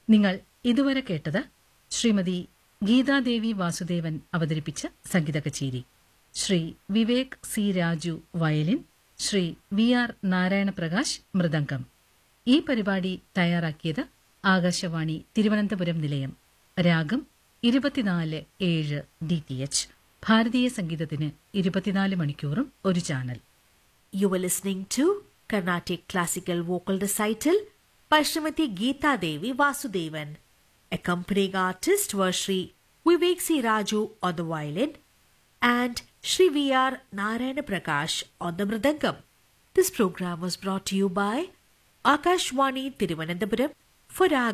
നിങ്ങൾ ഇതുവരെ കേട്ടത് ശ്രീമതി ഗീതാദേവി വാസുദേവൻ അവതരിപ്പിച്ച സംഗീത കച്ചേരി Shri Vivek C Raju violin Shri V R Narayanaprakash mridangam ഈ പരിപാടി തയ്യാറാക്കിയത് ആകാശവാണി തിരുവനന്തപുരം നിലയം രാഗം ഇരുപത്തിനാല് ഏഴ് ഡി ടി എച്ച് ഭാരതീയ സംഗീതത്തിന് ഇരുപത്തിനാല് മണിക്കൂറും ഒരു channel You were listening to Carnatic Classical Vocal Recital by Srimati Geeta Devi Vasudevan. Accompanying artists were Sri Vivek C. Raju on the violin and Sri V.R. Narayana Prakash on the mridangam. This program was brought to you by Akashwani Tiruvananthapuram for